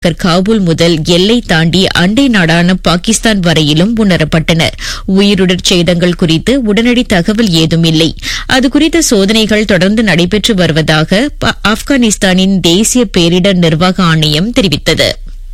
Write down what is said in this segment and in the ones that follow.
காபூல் முதல் எல்லை தாண்டி அண்டை நாடான பாகிஸ்தான் வரையிலும் உணரப்பட்டன உயிருடற் சேதங்கள் குறித்து உடனடி தகவல் ஏதும் இல்லை அது குறித்த சோதனைகள் தொடர்ந்து நடைபெற்று வருவதாக ப- ஆப்கானிஸ்தானின் தேசிய பேரிடர் நிர்வாக ஆணையம் தெரிவித்தது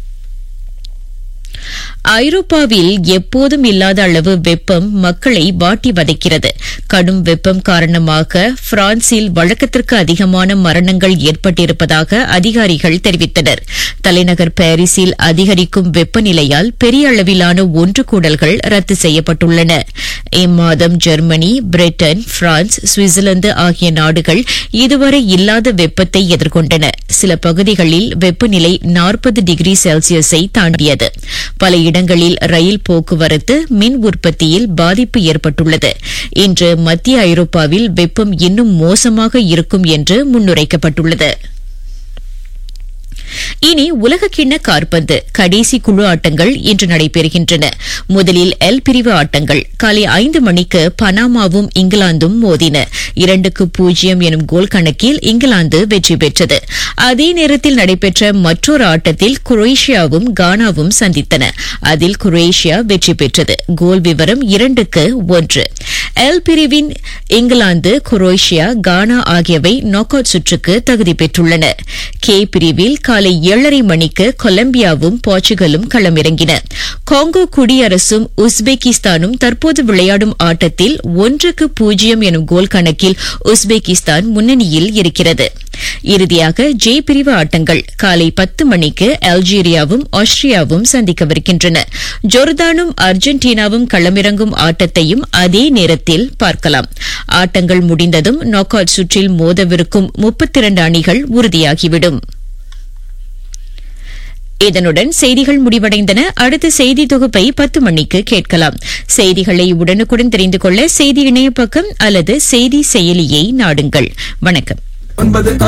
ஐரோப்பாவில் எப்போதும் இல்லாத அளவு வெப்பம் மக்களை வாட்டி வதைக்கிறது கடும் வெப்பம் காரணமாக பிரான்சில் வழக்கத்திற்கு அதிகமான மரணங்கள் ஏற்பட்டிருப்பதாக அதிகாரிகள் தெரிவித்தனர் தலைநகர் பாரிஸில் அதிகரிக்கும் வெப்பநிலையால் பெரிய அளவிலான ஒன்று கூடல்கள் ரத்து செய்யப்பட்டுள்ளன இம்மாதம் ஜெர்மனி பிரிட்டன் பிரான்ஸ் சுவிட்சர்லாந்து ஆகிய நாடுகள் இதுவரை இல்லாத வெப்பத்தை எதிர்கொண்டன சில பகுதிகளில் வெப்பநிலை நாற்பது டிகிரி செல்சியஸை தாண்டியது பல இடங்களில் ரயில் போக்குவரத்து மின் உற்பத்தியில் பாதிப்பு ஏற்பட்டுள்ளது இன்று மத்திய ஐரோப்பாவில் வெப்பம் இன்னும் மோசமாக இருக்கும் என்று முன்னுரைக்கப்பட்டுள்ளது இனி உலகக்கிண்ண காற்பந்து கடைசி குழு ஆட்டங்கள் இன்று நடைபெறுகின்றன முதலில் எல் பிரிவு ஆட்டங்கள் காலை ஐந்து மணிக்கு பனாமாவும் இங்கிலாந்தும் மோதின இரண்டுக்கு பூஜ்ஜியம் எனும் கோல் கணக்கில் இங்கிலாந்து வெற்றி பெற்றது அதே நேரத்தில் நடைபெற்ற மற்றொரு ஆட்டத்தில் குரோேஷியாவும் கானாவும் சந்தித்தன அதில் குரோேஷியா வெற்றி பெற்றது கோல் விவரம் இரண்டுக்கு ஒன்று எல் பிரிவின் இங்கிலாந்து குரோேஷியா கானா ஆகியவை நாக் அவுட் சுற்றுக்கு தகுதி பெற்றுள்ளன கே பிரிவில் காலை ஏழரை மணிக்கு கொலம்பியாவும் போர்ச்சுகலும் களமிறங்கின காங்கோ குடியரசும் உஸ்பெகிஸ்தானும் தற்போது விளையாடும் ஆட்டத்தில் ஒன்றுக்கு பூஜ்ஜியம் எனும் கோல் கணக்கில் உஸ்பெகிஸ்தான் முன்னணியில் இருக்கிறது இறுதியாக ஜே பிரிவு ஆட்டங்கள் காலை பத்து மணிக்கு அல்ஜீரியாவும் ஆஸ்திரியாவும் சந்திக்கவிருக்கின்றன ஜோர்தானும் அர்ஜென்டினாவும் களமிறங்கும் ஆட்டத்தையும் அதே நேரத்தில் பார்க்கலாம் ஆட்டங்கள் முடிந்ததும் நாக் அவுட் சுற்றில் மோதவிருக்கும் முப்பத்தி இரண்டு அணிகள் உறுதியாகிவிடும் இதனுடன் செய்திகள் முடிவடைந்தன அடுத்த செய்தி தொகுப்பை பத்து மணிக்கு கேட்கலாம் செய்திகளை உடனுக்குடன் தெரிந்து கொள்ள செய்தி இணைய பக்கம் அல்லது செய்தி செயலியை நாடுங்கள் வணக்கம் ஒன்பது